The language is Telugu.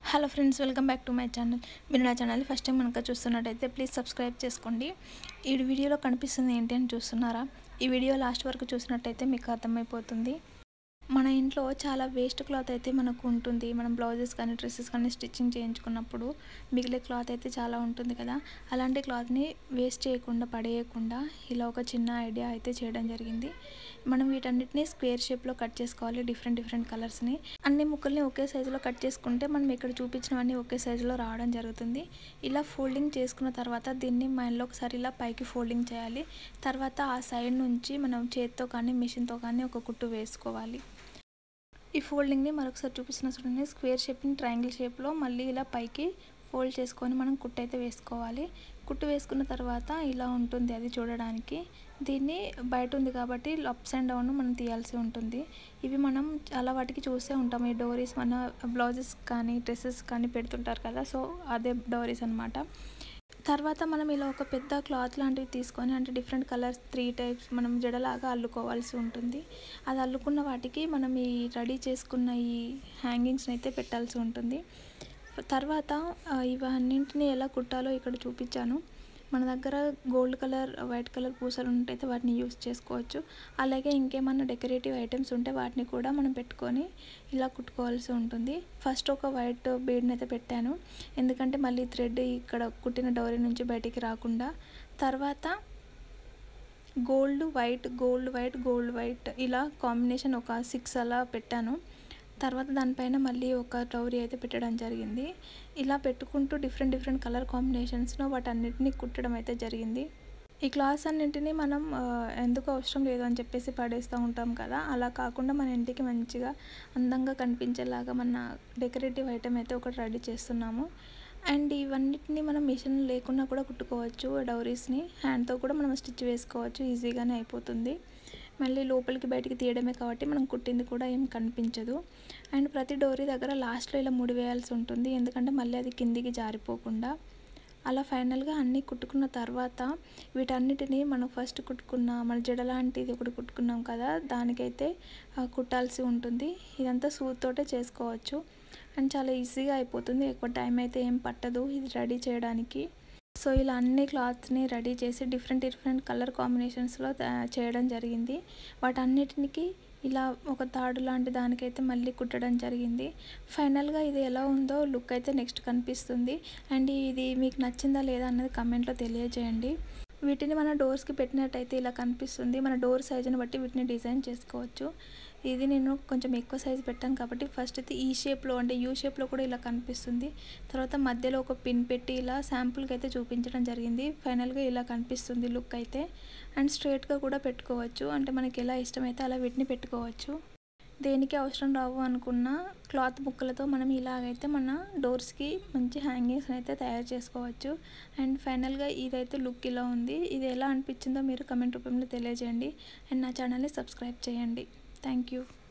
hello friends welcome back to my channel మీరు నా ఛానల్ ఫస్ట్ టైం కనుక చూస్తున్నట్టయితే ప్లీజ్ సబ్స్క్రైబ్ చేసుకోండి ఈ వీడియోలో కనిపిస్తుంది ఏంటి అని చూస్తున్నారా ఈ వీడియో లాస్ట్ వరకు చూసినట్టయితే మీకు అర్థమైపోతుంది మన ఇంట్లో చాలా వేస్ట్ క్లాత్ అయితే మనకు ఉంటుంది మనం బ్లౌజెస్ కానీ డ్రెస్సెస్ కానీ స్టిచ్చింగ్ చేయించుకున్నప్పుడు మిగిలే క్లాత్ అయితే చాలా ఉంటుంది కదా అలాంటి క్లాత్ని వేస్ట్ చేయకుండా పడేయకుండా ఇలా ఒక చిన్న ఐడియా అయితే చేయడం జరిగింది మనం వీటన్నిటిని స్క్వేర్ షేప్లో కట్ చేసుకోవాలి డిఫరెంట్ డిఫరెంట్ కలర్స్ని అన్ని ముక్కల్ని ఒకే సైజులో కట్ చేసుకుంటే మనం ఇక్కడ చూపించినవన్నీ ఒకే సైజులో రావడం జరుగుతుంది ఇలా ఫోల్డింగ్ చేసుకున్న తర్వాత దీన్ని మైండ్లో ఒకసారి ఇలా పైకి ఫోల్డింగ్ చేయాలి తర్వాత ఆ సైడ్ నుంచి మనం చేత్తో కానీ మిషన్తో కానీ ఒక కుట్టు వేసుకోవాలి ఈ ఫోల్డింగ్ని మరొకసారి చూపిస్తున్న చూడండి స్క్వేర్ షేప్ని ట్రయాంగిల్ షేప్లో మళ్ళీ ఇలా పైకి ఫోల్డ్ చేసుకొని మనం కుట్టు అయితే వేసుకోవాలి కుట్టు వేసుకున్న తర్వాత ఇలా ఉంటుంది అది చూడడానికి దీన్ని బయట ఉంది కాబట్టి అప్స్ అండ్ డౌన్ మనం తీయాల్సి ఉంటుంది ఇవి మనం చాలా వాటికి చూసే ఉంటాం ఈ డోరీస్ మన బ్లౌజెస్ కానీ డ్రెస్సెస్ కానీ పెడుతుంటారు కదా సో అదే డోరీస్ అనమాట తర్వాత మనం ఇలా ఒక పెద్ద క్లాత్ లాంటివి తీసుకొని అంటే డిఫరెంట్ కలర్స్ త్రీ టైప్స్ మనం జడలాగా అల్లుకోవాల్సి ఉంటుంది అది అల్లుకున్న వాటికి మనం ఈ రెడీ చేసుకున్న ఈ హ్యాంగింగ్స్ని అయితే పెట్టాల్సి ఉంటుంది తర్వాత ఇవన్నింటిని ఎలా కుట్టాలో ఇక్కడ చూపించాను మన దగ్గర గోల్డ్ కలర్ వైట్ కలర్ పూసలు ఉంటే వాటిని యూస్ చేసుకోవచ్చు అలాగే ఇంకేమన్నా డెకరేటివ్ ఐటమ్స్ ఉంటే వాటిని కూడా మనం పెట్టుకొని ఇలా కుట్టుకోవాల్సి ఉంటుంది ఫస్ట్ ఒక వైట్ బీడ్ని అయితే పెట్టాను ఎందుకంటే మళ్ళీ థ్రెడ్ ఇక్కడ కుట్టిన డౌరీ నుంచి బయటికి రాకుండా తర్వాత gold white gold white gold white ఇలా కాంబినేషన్ ఒక సిక్స్ అలా పెట్టాను తర్వాత దానిపైన మళ్ళీ ఒక టౌరీ అయితే పెట్టడం జరిగింది ఇలా పెట్టుకుంటూ డిఫరెంట్ డిఫరెంట్ కలర్ కాంబినేషన్స్లో వాటన్నిటిని కుట్టడం అయితే జరిగింది ఈ క్లాస్ అన్నింటినీ మనం ఎందుకు అవసరం లేదు అని చెప్పేసి పడేస్తూ ఉంటాం కదా అలా కాకుండా మన ఇంటికి మంచిగా అందంగా కనిపించేలాగా మన డెకరేటివ్ ఐటెం అయితే ఒకటి రెడీ చేస్తున్నాము అండ్ ఇవన్నిటిని మనం మిషన్ లేకుండా కూడా కుట్టుకోవచ్చు డౌరీస్ని హ్యాండ్తో కూడా మనం స్టిచ్ వేసుకోవచ్చు ఈజీగానే అయిపోతుంది మళ్ళీ లోపలికి బయటికి తీయడమే కాబట్టి మనం కుట్టింది కూడా ఏం కనిపించదు అండ్ ప్రతి డోరీ దగ్గర లాస్ట్లో ఇలా ముడి వేయాల్సి ఉంటుంది ఎందుకంటే మళ్ళీ అది కిందికి జారిపోకుండా అలా ఫైనల్గా అన్నీ కుట్టుకున్న తర్వాత వీటన్నిటిని మనం ఫస్ట్ కుట్టుకున్న మన జడ లాంటిది ఒకటి కుట్టుకున్నాం కదా దానికైతే కుట్టాల్సి ఉంటుంది ఇదంతా సూత్తోటే చేసుకోవచ్చు అండ్ చాలా ఈజీగా అయిపోతుంది ఎక్కువ టైం అయితే ఏం పట్టదు ఇది రెడీ చేయడానికి సో ఇలా అన్ని క్లాత్ని రెడీ చేసి డిఫరెంట్ డిఫరెంట్ కలర్ కాంబినేషన్స్లో చేయడం జరిగింది వాటన్నిటికి ఇలా ఒక తాడు లాంటి దానికైతే మళ్ళీ కుట్టడం జరిగింది ఫైనల్గా ఇది ఎలా ఉందో లుక్ అయితే నెక్స్ట్ కనిపిస్తుంది అండ్ ఇది మీకు నచ్చిందా లేదా అన్నది కమెంట్లో తెలియజేయండి వీటిని మన డోర్స్కి పెట్టినట్టయితే ఇలా కనిపిస్తుంది మన డోర్ సైజుని బట్టి వీటిని డిజైన్ చేసుకోవచ్చు ఇది నేను కొంచెం ఎక్కువ సైజు పెట్టాను కాబట్టి ఫస్ట్ అయితే ఈ షేప్లో అంటే యూ షేప్లో కూడా ఇలా కనిపిస్తుంది తర్వాత మధ్యలో ఒక పిన్ పెట్టి ఇలా శాంపుల్కి అయితే చూపించడం జరిగింది ఫైనల్గా ఇలా కనిపిస్తుంది లుక్ అయితే అండ్ స్ట్రైట్గా కూడా పెట్టుకోవచ్చు అంటే మనకి ఎలా ఇష్టమైతే అలా వీటిని పెట్టుకోవచ్చు దేనికి అవసరం రావు అనుకున్న క్లాత్ ముక్కలతో మనం ఇలాగైతే మన డోర్స్కి మంచి హ్యాంగింగ్స్ అయితే తయారు చేసుకోవచ్చు అండ్ ఫైనల్గా ఇదైతే లుక్ ఇలా ఉంది ఇది ఎలా అనిపించిందో మీరు కమెంట్ రూపంలో తెలియజేయండి అండ్ నా ఛానల్ని సబ్స్క్రైబ్ చేయండి థ్యాంక్ యూ